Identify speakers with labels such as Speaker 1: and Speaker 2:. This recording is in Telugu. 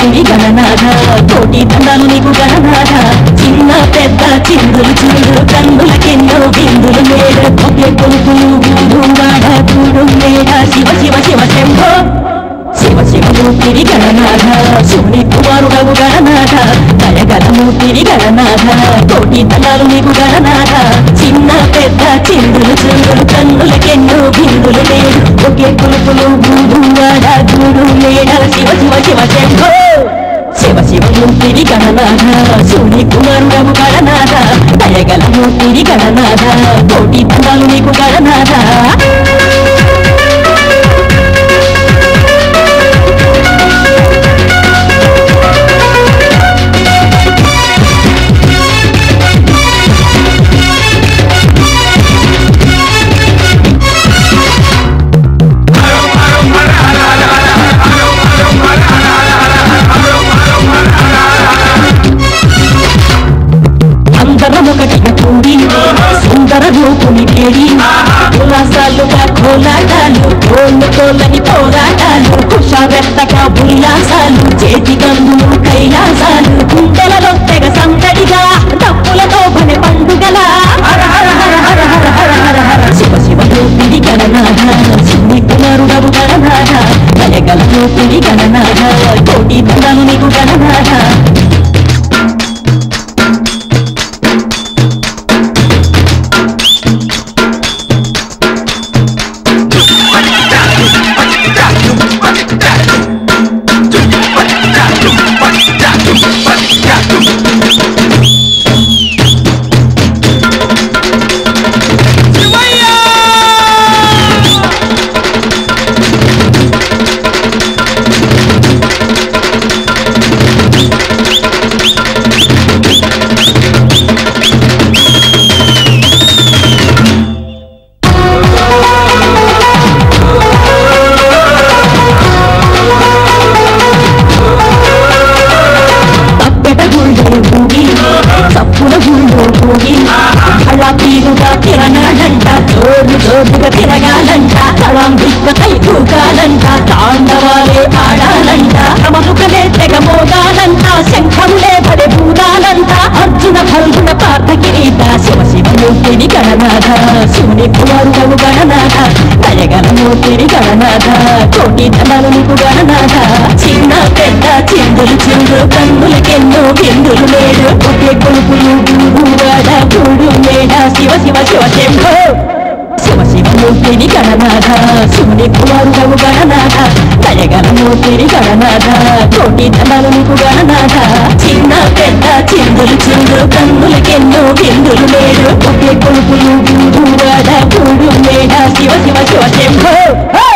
Speaker 1: మూర్తివి గణనాథ కోటి దండాలు నీకు గణనాథ చిన్న పెద్ద చిందులు చూడు కన్నులకెన్నో బిందులు మేడ ఒకే కొలుపులు ఊరు వాడ కూడు మేడ శివ శివ శివ శంభో శివ శివ మూర్తివి గణనాథ శివుని కుమారుడవు గణనాథ దయగల మూర్తివి గణనాథ కోటి దండాలు నీకు గణనాథ చిన్న పెద్ద చిందులు చిందులు కన్నులకెన్నో బిందులు లేడు ఒకే కొలుపులు గూడు వాడ గూడు లేడ శివ శివ శివ శంభో శివ శివ మూర్తివి గణనాథ శివుని కుమారుడవు గణనాథ దయగల మూర్తివి గణనాథ కోటి దండాలు నీకు గణనాథ అందరం ఒకటిగా కూడి సుందర రూపుని వేడి ఉల్లాసాలుగా కోలాటాలు కోళ్ళు కోళ్ళని పోరాటాలు కుషావెత్తగా ఉల్లాసాలు చేతి గంగులు కైలాసాలు గుండెలలో తెగ సందడిగా డప్పులతో భలే పండుగల హర హర హర హర హర హర హర హర శివ శివ రూపిణి గణనాథ శివుని కుమారుడవు గణనాథ దయగల రూపిణి గణనాథ కోటి దండాలు నీకు గణనాథ తప్పెట గుండె ఊగి చప్పుల గుండె ఊగి అలా తీరుగా తిరగాలంట జోరు జోరుగా తిరగాలంట తళం దిక్కై తూగాలంట తాండవాలే ఆడాలంట తమముఖలే తెగ మోగాలంట శంఖములే పడే పూడాలంట అర్జున ఫల్గుణ పార్థ కిరీట శివ శివ మూర్తిని గణనాథ శివుని కుమారుడవు గణనాథ దయగల మూర్తిని గణనాథ కోటి ధనాలు నీకు గణనాథ చిన్న పెద్ద చిందులు చిందు కన్నులకెన్నో బిందులు లేడు ఒకే కొలుపులు గూడువాడ గూడు మేడ శివ శివ శివ శంభో శివ శివ మూర్తిని గణనాథ శివుని కుమారుడవు గణనాథ దయగల మూర్తిని గణనాథ కోటి ధనాలు నీకు గణనాథ చిన్న పెద్ద చిందులు చిందు కన్నులకెన్నో బిందులు లేడు ఒకే కొలుపులు గూడువాడ గూడు మేడ శివ శివ శివ శంభో